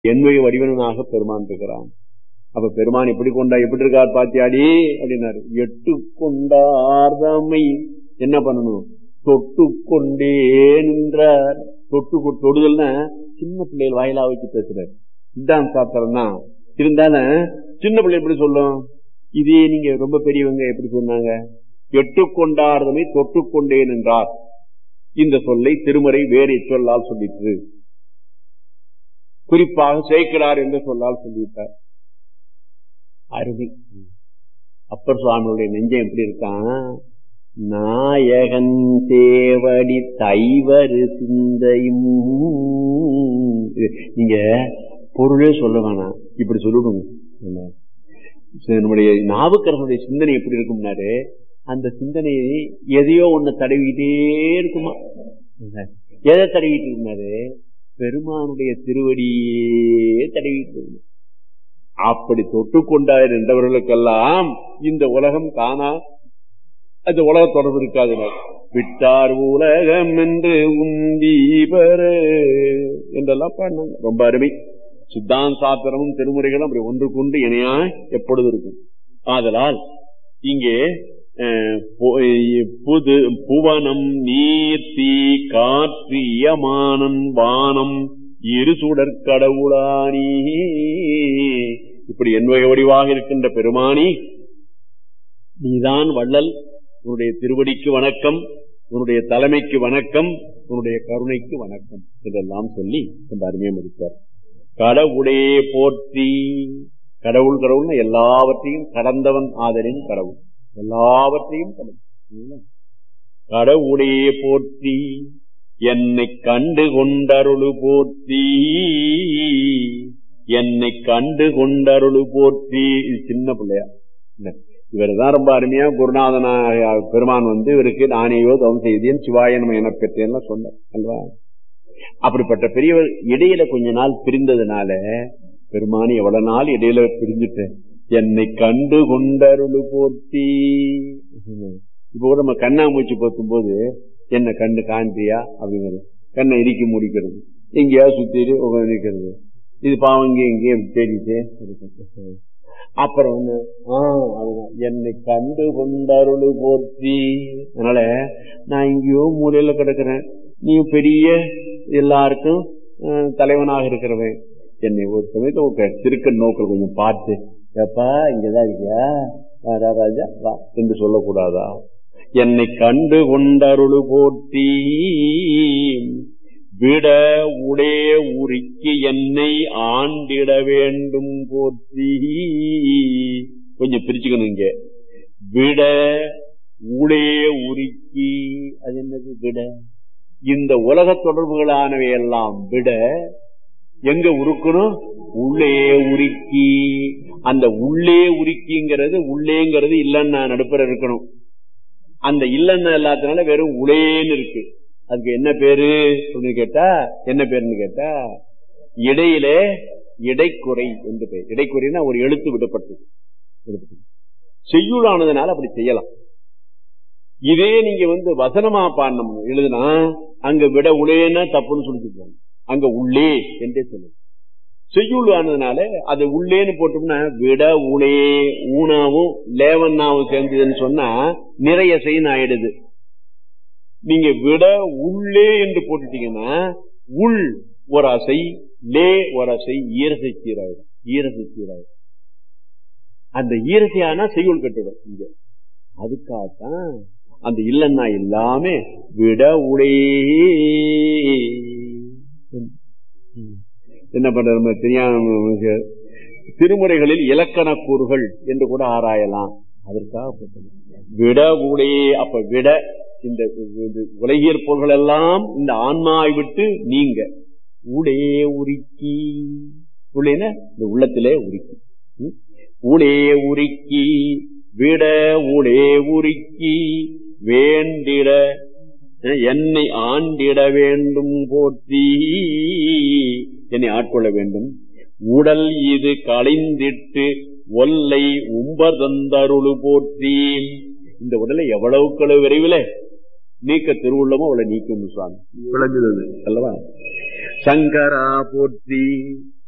என்மை வடிவனாக பெருமான் இருக்கிறான் அப்ப பெருமான் எப்படி கொண்டா எப்படி இருக்கார் பாத்தியாடி அப்படின்னாரு எட்டு கொண்டார்தமை என்ன பண்ணணும் தொட்டு கொண்டே நின்றார் தொட்டு கொ- தொடுதல்னா சின்ன பிள்ளைகள் வாயிலா வச்சு பேசுறாரு இதுதான் சாத்திரம்னா இருந்தாலும் சின்ன பிள்ளை எப்படி சொல்லும் இதே நீங்க ரொம்ப பெரியவங்க எப்படி சொன்னாங்க எட்டு கொண்டார்தமை தொட்டு கொண்டே நின்றார் இந்த சொல்லை திருமறை வேறு சொல்லால் சொல்லிற்று குறிப்பாக சேர்க்கிறார் என்று சொல்லால் சொல்லிவிட்டார் அருமை அப்பர் சுவாமியுடைய நெஞ்சம் எப்படி இருக்கான் நாயகன் தேவடி தைவரு சிந்தையும் இது நீங்க பொருளே சொல்ல வேணாம் இப்படி சொல்லிடுங்க என்ன? சரி, நம்முடைய நாவுக்கரசனுடைய சிந்தனை எப்படி இருக்கும்னாரு அந்த சிந்தனை எதையோ ஒண்ணு தடவிக்கிட்டே இருக்குமா என்ன? எதை தடவிட்டு இருந்தாரு பெருமானுடைய திருவடியே தடவிட்டு இருந்தார். அப்படி தொட்டு கொண்டார் என்றவர்களுக்கெல்லாம் இந்த உலகம் காணா அந்த உலக தொடர்பு இருக்காது விட்டார் உலகம் என்று உந்தி பெற என்றெல்லாம் பாடினாங்க ரொம்ப அருமை சித்தாந்த சாத்திரமும் திருமுறைகளும் அப்படி ஒன்றுக்கொண்டு இணையா எப்பொழுது இருக்கும் ஆதலால் இங்கே அஹ், பொ- புது புவனம் நீர் தீ காற்று இயமானன் வானம் இரு சுடற்கடவுளானி இப்படி என்வகை வடிவாக இருக்கின்ற பெருமானி நீதான் வள்ளல் உன்னுடைய திருவடிக்கு வணக்கம் உன்னுடைய தலைமைக்கு வணக்கம் உன்னுடைய கருணைக்கு வணக்கம் இதெல்லாம் சொல்லி ரொம்ப அருமையா முடித்தார் கடவுளே போற்றி கடவுள் கடவுள்னு எல்லாவற்றையும் கடந்தவன் ஆதரின் கடவுள் எல்லாவற்றையும் கடவுள் கடவுளே போற்றி என்னை கண்டு கொண்டருளு போற்றி என்னை கண்டு கொண்டருளு போற்றி இது சின்ன பிள்ளையா இவர் தான் ரொம்ப அருமையா குருநாதனாக பெருமான் வந்து இவருக்கு நானேயோ தவம் செய்தேன் சிவாயனம் என பெற்றேன்னு சொன்னார் அல்வா அப்படிப்பட்ட பெரியவர் இடையில கொஞ்ச நாள் பிரிந்ததுனால பெருமானி எவ்வளவு நாள் இடையில பிரிஞ்சுட்டேன் என்னை கண்டு கொண்டருளு போற்றி இப்ப கூட நம்ம கண்ணாமூச்சி போத்தும் போது என்ன கண்டு காண்பியா அப்படிங்கிறது கண்ணை இறுக்கி முடிக்கிறது எங்கேயாவது சுத்திட்டு உட்கார்ந்து நிக்கிறது இது பாவம் இங்கே எங்கேயே தேடிட்டு இருக்கு. அப்புறம் வந்து ஆஹ் அதுதான் என்னை கண்டு கொண்டருளு போற்றி அதனால நான் எங்கேயோ மூலையில கிடக்குறேன் நீ பெரிய எல்லாருக்கும் அஹ், தலைவனாக இருக்கிறவன் என்னை ஒரு சமயத்தை உங்க திருக்க நோக்கில் கொஞ்சம் பார்த்து ஏப்பா இங்கதான் இருக்கியா வாடா ராஜா வா என்று சொல்லக்கூடாதா என்னை கண்டு கொண்டருளு போற்றி விட உடே உருக்கி என்னை ஆண்டிட வேண்டும் போற்றி கொஞ்சம் பிரிச்சுக்கணும் இங்க விட உடே உருக்கி அது என்னது விட இந்த உலக தொடர்புகளானவை எல்லாம் விட எங்க உருக்கணும் உள்ளே உருக்கி அந்த உள்ளே உருக்கிங்கிறது உள்ளேங்கிறது இல்லைன்னா நடுப்புற இருக்கணும் அந்த இல்லைன்னா இல்லாதனால வெறும் உளேன்னு இருக்கு அதுக்கு என்ன பேரு அப்படின்னு கேட்டா என்ன பேருன்னு கேட்டா இடையில இடைக்குறை என்று பெயர் இடைக்குறைன்னா ஒரு எழுத்து விடப்பட்டது விடப்பட்டது. செய்யுளானதுனால அப்படி செய்யலாம் இதே நீங்க வந்து வசனமா பாடணும் எழுதுனா அங்க விட உளேன்னா தப்புன்னு சொல்லிட்டு அங்க உள்ளே என்றே சொல்லுங்க செய்யுள் ஆனதுனால அது உள்ளேன்னு போட்டோம்னா விட உளே ஊனாவும் லேவன்னாவும் சேர்ந்ததுன்னு சொன்னா நிறைய செய்யு ஆயிடுது நீங்க விட உள்ளே என்று போட்டுட்டீங்கன்னா உள் ஒரு அசை லே ஒரு அசை ஈரசை சீராயிடும் ஈரசை சீராயிடும் அந்த ஈரசை ஆனா செய்யுள் கட்டிடும் இங்க அதுக்காகத்தான் அந்த இல்லன்னா இல்லாம விட உளே என்ன பண்றது நம்ம தெரியாம திருமுறைகளில் இலக்கண கூறுகள் என்று கூட ஆராயலாம் அதற்காக போட்டது. விட உடே அப்ப விட இந்த இந்த உலகியற் பொருள்கள் எல்லாம் இந்த ஆன்மாவை விட்டு நீங்க உடே உருக்கி உள்ளேன இந்த உள்ளத்திலே உருக்கி ம்? உடே உருக்கி விட உடே உருக்கி வேண்டிட என்னை ஆண்டிட வேண்டும் போற்றி என்னை ஆட்கொள்ள வேண்டும் உடல் இது களைந்திட்டு ஒல்லை உம்பதந்தருளு போற்றி இந்த உடலை எவ்வளவுக்கு அளவு விரைவில் நீக்க திருவுள்ளமோ அவளை நீக்கும் சுவாமி விளங்குது அல்லவா சங்கரா போற்றி